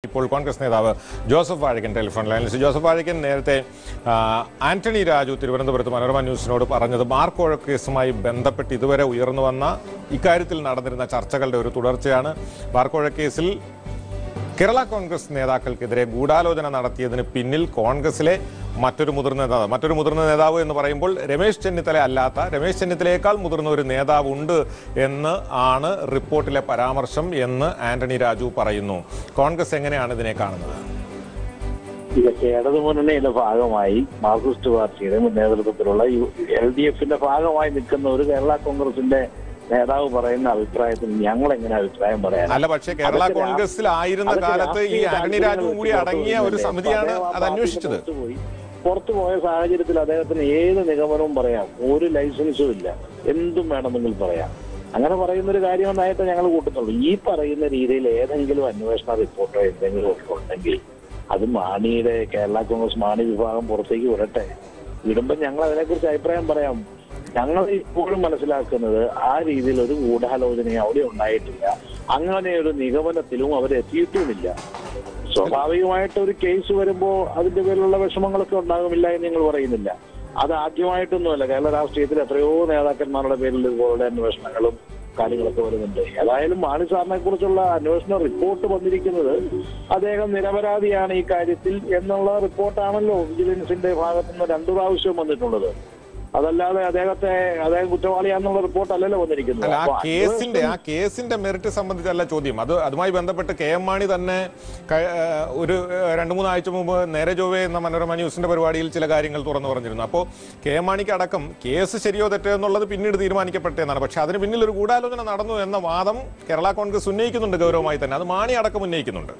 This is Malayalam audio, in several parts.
ഇപ്പോൾ കോൺഗ്രസ് നേതാവ് ജോസഫ് വാഴക്കൻ ടെലിഫോൺ ലൈനിൽ ശ്രീ ജോസഫ് വാഴക്കൻ നേരത്തെ ആ, ആന്റണി രാജു തിരുവനന്തപുരത്ത് മനോരമ ന്യൂസിനോട് പറഞ്ഞത് മാർക്കോഴ കേസുമായി ബന്ധപ്പെട്ട് ഇതുവരെ ഉയർന്നു വന്ന ഇക്കാര്യത്തിൽ നടന്നിരുന്ന ചർച്ചകളുടെ ഒരു തുടർച്ചയാണ് മാർക്കോഴ കേസിൽ കേരള കോൺഗ്രസ് നേതാക്കൾക്കെതിരെ ഗൂഢാലോചന നടത്തിയതിന് പിന്നിൽ കോൺഗ്രസിലെ മറ്റൊരു മുതിർന്ന നേതാവ് മറ്റൊരു മുതിർന്ന നേതാവ് എന്ന് പറയുമ്പോൾ രമേശ് ചെന്നിത്തല അല്ലാത്ത രമേശ് ചെന്നിത്തലയേക്കാൾ മുതിർന്ന ഒരു നേതാവ് ഉണ്ട് എന്ന് ആണ് റിപ്പോർട്ടിലെ പരാമർശം എന്ന് ആന്റണി രാജു പറയുന്നു കോൺഗ്രസ് എങ്ങനെയാണ് ഇതിനെ കാണുന്നത് ഇതൊക്കെ ഇടതു മുന്നണിയുടെ ഭാഗമായി മാർക്സിസ്റ്റ് പാർട്ടിയുടെ നേതൃത്വത്തിലുള്ള എൽ ഡി എഫിന്റെ ഭാഗമായി നിൽക്കുന്ന ഒരു കേരള കോൺഗ്രസിന്റെ നേതാവ് പറയുന്ന അഭിപ്രായത്തിൽ ഞങ്ങൾ എങ്ങനെ അഭിപ്രായം പറയാൻ അല്ല പക്ഷേ കേരള അതൊക്കെ രാ- കോൺഗ്രസിൽ ആയിരുന്ന അതൊക്കെ കാലത്ത് ഈ രാഷ്ട്രീയ ആന്റണി രാജു കൂടി താല്പര്യങ്ങൾ അടങ്ങിയ ഒരു വെച്ച് സമിതിയാണ് അദ്ദേഹം ആ അത് പാർട്ടിയിൽ അന്വേഷിച്ചത് പുറത്തുപോയി. പുറത്തുപോയ സാഹചര്യത്തിൽ അദ്ദേഹത്തിന് ഏത് നിഗമനവും പറയാം ഒരു ലൈസൻസും ഇല്ല എന്തും വേണമെങ്കിൽ പറയാം അങ്ങനെ പറയുന്ന ഒരു കാര്യമെന്നായിട്ട് ഞങ്ങൾ കൂട്ടുന്നുള്ളൂ ഈ പറയുന്ന രീതിയിൽ ഏതെങ്കിലും അന്വേഷണ റിപ്പോർട്ടോ എന്തെങ്കിലും ഒക്കെ ഉണ്ടെങ്കിൽ അത് മാണിയുടെ കേരള കോൺഗ്രസ് മാണി വിഭാഗം പുറത്തേക്ക് വിടട്ടെ വിടുമ്പോൾ ഞങ്ങൾ അതിനെക്കുറിച്ച് അഭിപ്രായം പറയാം ഞങ്ങൾ ഇപ്പോഴും മനസ്സിലാക്കുന്നത് ആ രീതിയിൽ ഒരു ഗൂഢാലോചനയും അവിടെ ഉണ്ടായിട്ടില്ല അങ്ങനെ ഒരു നിഗമനത്തിലും അവരെത്തിയിട്ടുമില്ല സ്വാഭാവികമായിട്ട് ഒരു കേസ് വരുമ്പോൾ അതിന്റെ പേരിലുള്ള വിഷമങ്ങളൊക്കെ ഉണ്ടാകുമില്ല എന്ന് ഞങ്ങൾ പറയുന്നില്ല അത് ആദ്യമായിട്ടൊന്നുമല്ല കേരള രാഷ്ട്രീയത്തിൽ എത്രയോ നേതാക്കന്മാരുടെ പേരിൽ ഇതുപോലുള്ള അന്വേഷണങ്ങളും കാര്യങ്ങളൊക്കെ വരുന്നുണ്ട് ഏതായാലും മാണി സാറിനെ കുറിച്ചുള്ള അന്വേഷണ റിപ്പോർട്ട് വന്നിരിക്കുന്നത് അദ്ദേഹം നിരപരാധിയാണ് ഈ കാര്യത്തിൽ എന്നുള്ള റിപ്പോർട്ടാണല്ലോ വിജിലൻസിന്റെ ഭാഗത്തുനിന്ന് രണ്ടു പ്രാവശ്യം വന്നിട്ടുള്ളത് അതല്ലാതെ അദ്ദേഹത്തെ അദ്ദേഹം കുറ്റവാളിയാന്നുള്ള റിപ്പോർട്ട് അല്ലല്ലോ വന്നിരിക്കുന്നത് അല്ല ആ അപ്പൊ കേസിന്റെ ആ കേസിന്റെ മെറിറ്റ് സംബന്ധിച്ചല്ല ചോദ്യം അത് അതുമായി ബന്ധപ്പെട്ട് കെ എം മാണി തന്നെ ക- ഏഹ് ഒരു ഏഹ് രണ്ട് മൂന്ന് ആഴ്ച മുമ്പ് നേരെ ചൊവ്വേ എന്ന മനോരമ ന്യൂസിന്റെ പരിപാടിയിൽ ചില കാര്യങ്ങൾ തുറന്നു പറഞ്ഞിരുന്നു അപ്പോൾ കെ എം മാണിക്ക് അടക്കം കേസ് ശരിയോ തെറ്റോ എന്നുള്ളത് പിന്നീട് തീരുമാനിക്കപ്പെട്ടതെന്നാണ് പക്ഷെ അതിന് പിന്നിൽ ഒരു ഗൂഢാലോചന നടന്നു എന്ന വാദം കേരള കോൺഗ്രസ് ഉന്നയിക്കുന്നുണ്ട് ഗൗരവമായി തന്നെ അത് മാണി അടക്കം ഉന്നയിക്കുന്നുണ്ട്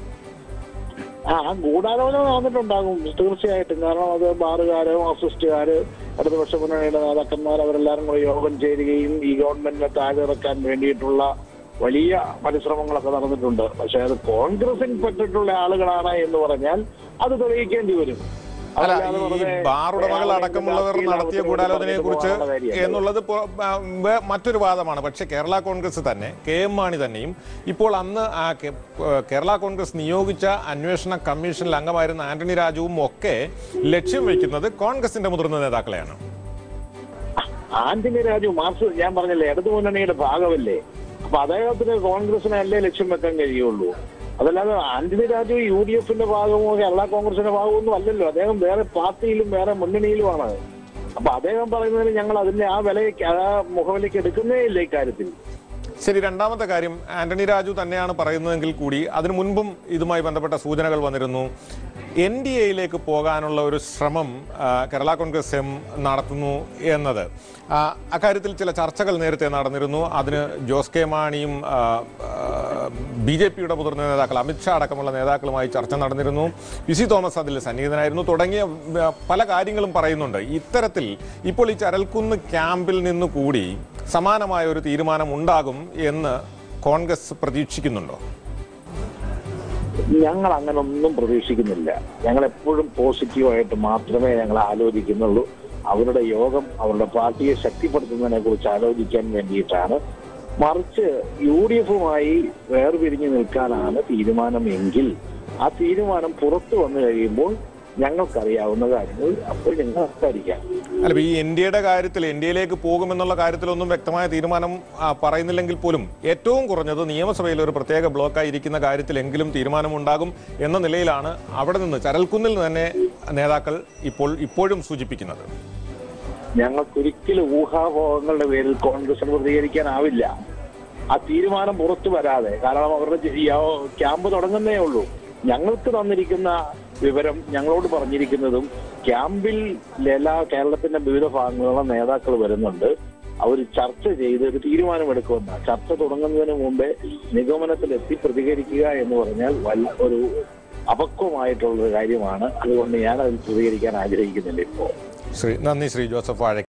ആ ഗൂഢാലോചന നടന്നിട്ടുണ്ടാകും തീർച്ചയായിട്ടും കാരണം അത് ബാറുകാര് മാർക്സിസ്റ്റുകാര് ഇടതുപക്ഷ മുന്നണിയുടെ നേതാക്കന്മാർ അവരെല്ലാരും കൂടെ യോഗം ചേരുകയും ഈ ഗവൺമെന്റിനെ താഴെ ഇറക്കാൻ വേണ്ടിയിട്ടുള്ള വലിയ പരിശ്രമങ്ങളൊക്കെ നടന്നിട്ടുണ്ട് പക്ഷെ അത് കോൺഗ്രസിൽ പെട്ടിട്ടുള്ള ആളുകളാണ് എന്ന് പറഞ്ഞാൽ അത് തെളിയിക്കേണ്ടി വരും അല്ല അതല്ലാതെ ഈ വെറുതെ ബാറുടമകൾ അയാളെ അടക്കമുള്ളവർ രാഷ്ട്രീയ നടത്തിയ ലാഭത്തിന് ഗൂഢാലോചനയെ വേണ്ടി കുറിച്ച് പറഞ്ഞിട്ട് പോകാനുള്ള കാര്യമല്ല. എന്നുള്ളത് പോ- ആ, വേ- മറ്റൊരു വാദമാണ് പക്ഷേ കേരള കോൺഗ്രസ് തന്നെ കെ എം മാണി തന്നെയും ഇപ്പോൾ അന്ന് ആ കെ- ഏഹ് കേരള കോൺഗ്രസ് നിയോഗിച്ച അന്വേഷണ കമ്മീഷനിൽ അംഗമായിരുന്ന ആന്റണി രാജുവും ഒക്കെ ലക്ഷ്യം വെക്കുന്നത് കോൺഗ്രസിന്റെ മുതിർന്ന നേതാക്കളെയാണ് ആന്റണി രാജു മാർക്സ് ഞാൻ പറഞ്ഞില്ലേ ഇടതു മുന്നണിയുടെ ഭാഗമല്ലേ അപ്പൊ അദ്ദേഹത്തിന് കോൺഗ്രസിനെ അല്ലേ ലക്ഷ്യം വെക്കാൻ കഴിയുള്ളൂ അതല്ലാതെ ആന്റണി രാജു യു ഡി എഫിന്റെ ഭാഗമോ കേരള കോൺഗ്രസിന്റെ ഭാഗമോ ഒന്നും അല്ലല്ലോ അദ്ദേഹം വേറെ പാർട്ടിയിലും വേറെ മുന്നണിയിലുമാണ് അപ്പൊ അദ്ദേഹം പറയുന്നതിന് ഞങ്ങൾ അതിന്റെ ആ വിലയ്ക്ക് ആ മുഖവിലേക്ക് എടുക്കുന്നേ ഇല്ല ഇക്കാര്യത്തിൽ ശരി രണ്ടാമത്തെ കാര്യം ആന്റണി രാജു തന്നെയാണ് പറയുന്നതെങ്കിൽ കൂടി അതിനു മുൻപും ഇതുമായി ബന്ധപ്പെട്ട സൂചനകൾ വന്നിരുന്നു എൻ ഡി എയിലേക്ക് പോകാനുള്ള ഒരു ശ്രമം ആ, കേരള കോൺഗ്രസ് എം നടത്തുന്നു എന്നത് ആ, അക്കാര്യത്തിൽ ചില ചർച്ചകൾ നേരത്തെ നടന്നിരുന്നു അതിന് ജോസ് കെ മാണിയും ബി ജെ പിയുടെ മുതിർന്ന നേതാക്കൾ അമിത്ഷാ അടക്കമുള്ള നേതാക്കളുമായി ചർച്ച നടന്നിരുന്നു പി സി തോമസ് അതിൽ സന്നിഹിതനായിരുന്നു തുടങ്ങിയ ആ, പല കാര്യങ്ങളും പറയുന്നുണ്ട് ഇത്തരത്തിൽ ഇപ്പോൾ ഈ ചരൽക്കുന്ന് ക്യാമ്പിൽ നിന്ന് കൂടി സമാനമായ ഒരു തീരുമാനം ഉണ്ടാകും എന്ന് കോൺഗ്രസ് പ്രതീക്ഷിക്കുന്നുണ്ടോ ഞങ്ങൾ അങ്ങനെ ഒന്നും പ്രതീക്ഷിക്കുന്നില്ല ഞങ്ങൾ എപ്പോഴും പോസിറ്റീവായിട്ട് മാത്രമേ ഞങ്ങൾ ആലോചിക്കുന്നുള്ളൂ അവരുടെ യോഗം അവരുടെ പാർട്ടിയെ ശക്തിപ്പെടുത്തുന്നതിനെ കുറിച്ച് ആലോചിക്കാൻ വേണ്ടിയിട്ടാണ് മറിച്ച് യു ഡി എഫുമായി വേർപിരിഞ്ഞു നിൽക്കാനാണ് തീരുമാനമെങ്കിൽ ആ തീരുമാനം പുറത്തു വന്നു കഴിയുമ്പോൾ ഞങ്ങൾക്കറിയാവുന്ന കാര്യങ്ങൾ അപ്പോൾ ഞങ്ങൾ സംസാരിക്കാം അല്ല ഇപ്പൊ ഈ ഇന്ത്യയുടെ കാര്യത്തിൽ ഇന്ത്യയിലേക്ക് പോകുമെന്നുള്ള കാര്യത്തിലൊന്നും വ്യക്തമായ തീരുമാനം ആ, പറയുന്നില്ലെങ്കിൽ പോലും ഏറ്റവും കുറഞ്ഞത് നിയമസഭയിൽ ഒരു പ്രത്യേക ബ്ലോക്കായി ഇരിക്കുന്ന കാര്യത്തിലെങ്കിലും തീരുമാനമുണ്ടാകും എന്ന നിലയിലാണ് അവിടെ നിന്ന് ചരൽക്കുന്നിൽ തന്നെ നേതാക്കൾ ഇപ്പോൾ ഇപ്പോഴും സൂചിപ്പിക്കുന്നത് ഞങ്ങൾക്കൊരിക്കലും ഊഹാപോഹങ്ങളുടെ പേരിൽ കോൺഗ്രസിന് പ്രതികരിക്കാനാവില്ല ആ തീരുമാനം പുറത്തു വരാതെ കാരണം അവരുടെ ജി- യോ- ക്യാമ്പ് തുടങ്ങുന്നേ ഉള്ളൂ ഞങ്ങൾക്ക് തന്നിരിക്കുന്ന വിവരം ഞങ്ങളോട് പറഞ്ഞിരിക്കുന്നതും ക്യാമ്പിൽ എല്ലാ കേരളത്തിന്റെ വിവിധ ഭാഗങ്ങളിലുള്ള നേതാക്കൾ വരുന്നുണ്ട് അവർ ചർച്ച ചെയ്ത് ഒരു തീരുമാനമെടുക്കുമെന്ന ചർച്ച തുടങ്ങുന്നതിന് മുമ്പേ നിഗമനത്തിലെത്തി പ്രതികരിക്കുക എന്ന് പറഞ്ഞാൽ വല്ല ഒരു അപക്വമായിട്ടുള്ള ഒരു കാര്യമാണ് അതുകൊണ്ട് ഞാൻ അതിൽ പ്രതികരിക്കാൻ ആഗ്രഹിക്കുന്നില്ല ഇപ്പോൾ ശ്രീ നന്ദി ശ്രീ ജോസഫ് വാഴ